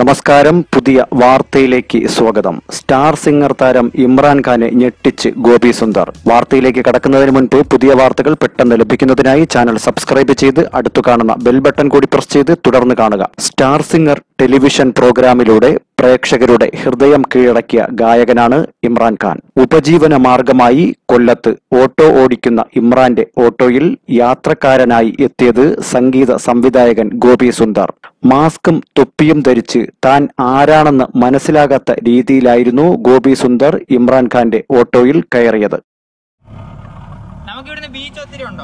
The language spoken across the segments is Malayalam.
നമസ്കാരം പുതിയ വാർത്തയിലേക്ക് സ്വാഗതം സ്റ്റാർ സിംഗർ താരം ഇമ്രാൻഖാനെ ഞെട്ടിച്ച് ഗോപി സുന്ദർ വാർത്തയിലേക്ക് കടക്കുന്നതിന് മുൻപ് പുതിയ വാർത്തകൾ പെട്ടെന്ന് ലഭിക്കുന്നതിനായി ചാനൽ സബ്സ്ക്രൈബ് ചെയ്ത് അടുത്തു കാണുന്ന ബെൽ ബട്ടൺ കൂടി പ്രസ് ചെയ്ത് തുടർന്ന് കാണുക സ്റ്റാർ സിംഗർ ടെലിവിഷൻ പ്രോഗ്രാമിലൂടെ പ്രേക്ഷകരുടെ ഹൃദയം കീഴടക്കിയ ഗായകനാണ് ഇമ്രാൻഖാൻ ഉപജീവന മാർഗമായി കൊല്ലത്ത് ഓട്ടോ ഓടിക്കുന്ന ഇമ്രാന്റെ ഓട്ടോയിൽ യാത്രക്കാരനായി എത്തിയത് സംഗീത സംവിധായകൻ ഗോപി സുന്ദർ മാസ്കും തൊപ്പിയും ധരിച്ച് താൻ ആരാണെന്ന് മനസ്സിലാകാത്ത രീതിയിലായിരുന്നു ഗോപി സുന്ദർ ഇമ്രാൻഖാന്റെ ഓട്ടോയിൽ കയറിയത് നമുക്ക് ഇവിടുന്ന് ബീച്ച് ഒത്തിരി ഉണ്ടോ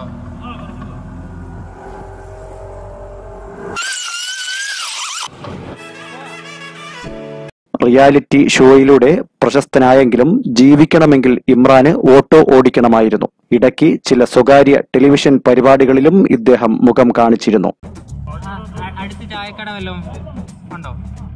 റിയാലിറ്റി ഷോയിലൂടെ പ്രശസ്തനായെങ്കിലും ജീവിക്കണമെങ്കിൽ ഇമ്രാന് ഓട്ടോ ഓടിക്കണമായിരുന്നു ഇടയ്ക്ക് ചില സ്വകാര്യ ടെലിവിഷൻ പരിപാടികളിലും ഇദ്ദേഹം മുഖം കാണിച്ചിരുന്നു അടുത്ത് ചായക്കട വല്ലതും ഉണ്ടോ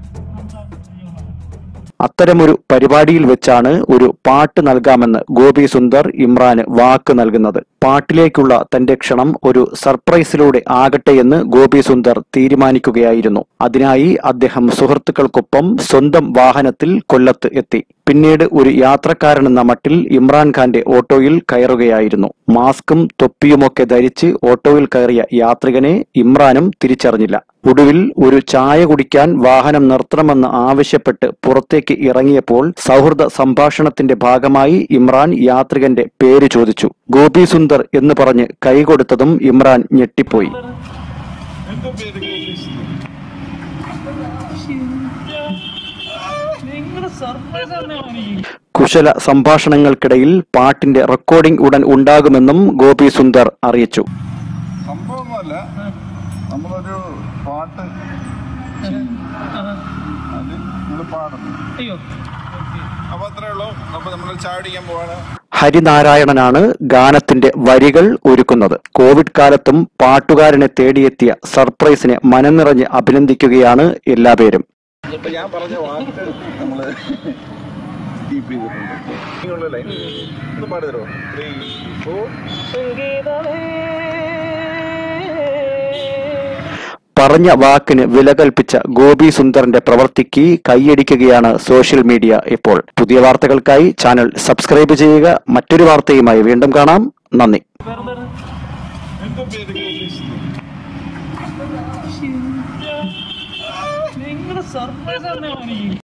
അത്തരമൊരു പരിപാടിയിൽ വെച്ചാണ് ഒരു പാട്ട് നൽകാമെന്ന് ഗോപി സുന്ദർ ഇമ്രാന് വാക്ക് നൽകുന്നത് പാട്ടിലേക്കുള്ള തന്റെ ക്ഷണം ഒരു സർപ്രൈസിലൂടെ ആകട്ടെയെന്ന് ഗോപി സുന്ദർ തീരുമാനിക്കുകയായിരുന്നു അതിനായി അദ്ദേഹം സുഹൃത്തുക്കൾക്കൊപ്പം സ്വന്തം വാഹനത്തിൽ കൊല്ലത്ത് എത്തി പിന്നീട് ഒരു യാത്രക്കാരനെന്ന മട്ടിൽ ഇമ്രാൻഖാന്റെ ഓട്ടോയിൽ കയറുകയായിരുന്നു മാസ്കും തൊപ്പിയുമൊക്കെ ധരിച്ച് ഓട്ടോയിൽ കയറിയ യാത്രികനെ ഇമ്രാനും തിരിച്ചറിഞ്ഞില്ല ഒടുവിൽ ഒരു ചായ കുടിക്കാൻ വാഹനം നിർത്തണമെന്ന് ആവശ്യപ്പെട്ട് പുറത്തേക്ക് ഇറങ്ങിയപ്പോൾ സൗഹൃദ സംഭാഷണത്തിന്റെ ഭാഗമായി ഇമ്രാൻ യാത്രികന്റെ പേര് ചോദിച്ചു ഗോപി സുന്ദർ എന്ന് പറഞ്ഞ് കൈകൊടുത്തതും ഇമ്രാൻ ഞെട്ടിപ്പോയി കുശല സംഭാഷണങ്ങൾക്കിടയിൽ പാട്ടിന്റെ റെക്കോർഡിംഗ് ഉടൻ ഉണ്ടാകുമെന്നും ഗോപി സുന്ദർ അറിയിച്ചു സംഭവമൊന്നുമല്ല നമ്മളൊരു പാട്ട് അത് നമ്മൾ പാടുന്നു അയ്യോ അപ്പൊ അത്രേ ഉള്ളൂ അപ്പൊ നമ്മൾ ചാടിക്കാൻ പോവാണ് ഹരിനാരായണനാണ് ഗാനത്തിന്റെ വരികൾ ഒരുക്കുന്നത് കോവിഡ് കാലത്തും പാട്ടുകാരനെ തേടിയെത്തിയ സർപ്രൈസിനെ മനംനിറഞ്ഞ് അഭിനന്ദിക്കുകയാണ് എല്ലാപേരും അപ്പൊ ഞാൻ പറഞ്ഞ വാക്ക് നമ്മള് കീപ്പ് ചെയ്തിട്ടുണ്ട് ഇനിയുള്ള ലൈൻ ഒന്ന് പാടി തരുമോ ത്രീ ഫോർ പറഞ്ഞ വാക്കിന് വില കൽപ്പിച്ച ഗോപി സുന്ദറിന്റെ പ്രവൃത്തിക്ക് കൈയടിക്കുകയാണ് സോഷ്യൽ മീഡിയ ഇപ്പോൾ പുതിയ വാർത്തകൾക്കായി ചാനൽ സബ്സ്ക്രൈബ് ചെയ്യുക മറ്റൊരു വാർത്തയുമായി വീണ്ടും കാണാം നന്ദി എന്റെ പേര് ഗോപീഷ് സർപ്രൈസ്